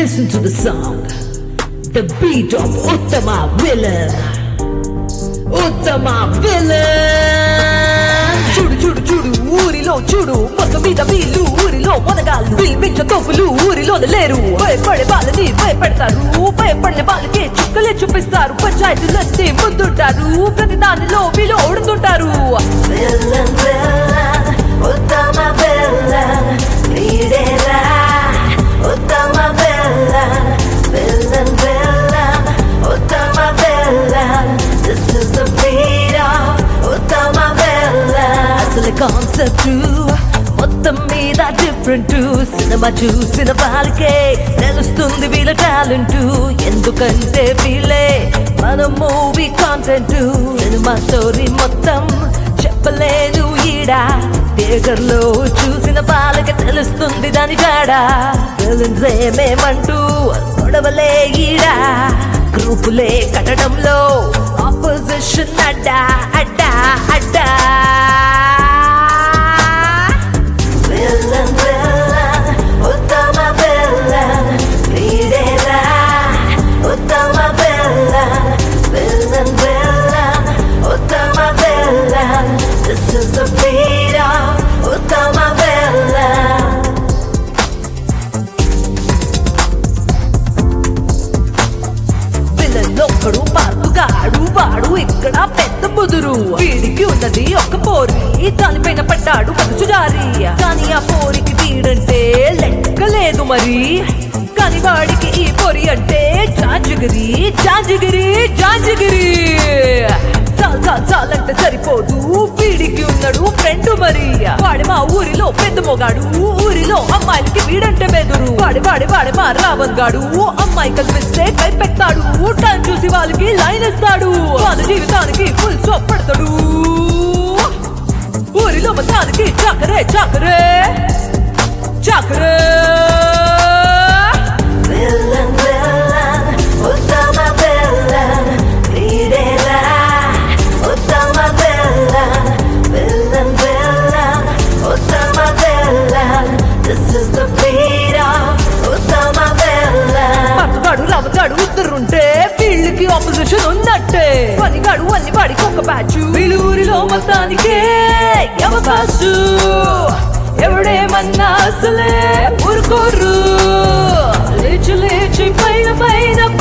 Listen to the song. The beat of Uttama Villain. Uttama Villain. చూడు చూడు చూడు ఊరిలో చూడు మొక్క మీద వీళ్ళు ఊరిలో మొదగాళ్ళు పిలిపించ తోపులు ఊరిలో లేరు భయపడే వాళ్ళని భయపెడతారు భయపడిన వాళ్ళకి చుక్కలే చూపిస్తారు పంచాయతీలన్నీ ముందుంటారు ప్రతి దానిలో వీళ్ళు ఓడుతుంటారు Villain, villain, ఉత్తమ villain, వీడేలా ఉత్తమ villain, villain, villain, ఉత్తమ villain. This is the beat of ఉత్తమ villain. అసలు కాన్సెప్ట్ మొత్తం మీద డిఫరెంట్ సినిమా చూసిన వాళ్ళకే తెలుస్తుంది వీళ్ళ టాలెంట్ ఎందుకంటే వీళ్ళే మన మూవీ కాంటెంట్ సినిమా స్టోరీ మొత్తం చెప్పలేను ఈడ థియేటర్ లో చూసిన వాళ్ళకి తెలుస్తుంది దాని జాడ విలన్స్ ఏమేమంటూ గొడవలే ఈడ గ్రూపులే కట్టడంలో ఆపోజిషన్ అడ్డా అడ్డా అడ్డా Villain, villain, ఉత్తమ villain, వీడేలా ఉత్తమ villain, villain, villain, ఉత్తమ villain. This is the beat of ఉత్తమ villain. పిల్లలొక్కడు పార్పుగాడు వాడు ఇక్కడ పెద్ద ముదురు వీడికి ఉన్నది ఒక పోరి దానిపైన పడ్డాడు మనసు జారి కానీ ఆ పోరికి వీడంటే లెక్కలేదు మరి కానీ వాడికి ఈ పొరి అంటే జాంజిగిరి జాంజిగిరి జాంజిగిరి చాలు చాలు చాలంటే సరిపోదు వీడికి ఉన్నాడు ఫ్రెండ్ మరి వాడి మా ఊరిలో పెద్ద మొగాడు ఊరిలో అమ్మాయిలకి వీడంటే బెదురు వాడి వాడి వాడి మా రావణ్ గాడు అమ్మాయి కనిపిస్తే కైపెత్తాడు టైం చూసి వాళ్ళకి లైన్ ఇస్తాడు వాళ్ళ జీవితానికి ఫుల్ స్టాప్ పెడతాడు ఊరిలో మొత్తానికి చాకరే చాకరే చాకరే Villain, villain, ఉత్తమ villain, వీడేలా ఉత్తమ villain. Villain, villain, ఉత్తమ villain. This is the beat of ఉత్తమ villain. పక్కగాడు రవగాడు ఇద్దరుంటే వీళ్ళకి ఆపోజిషన్ ఉన్నట్టే పనిగాడు అన్ని వాడికి ఒక బ్యాచ్ వీళ్ళు ఊరిలో మొత్తానికే ఎవకాసు ఎవడేమన్నా అసలే ఊరుకోరు లేచి లేచి పైన పైన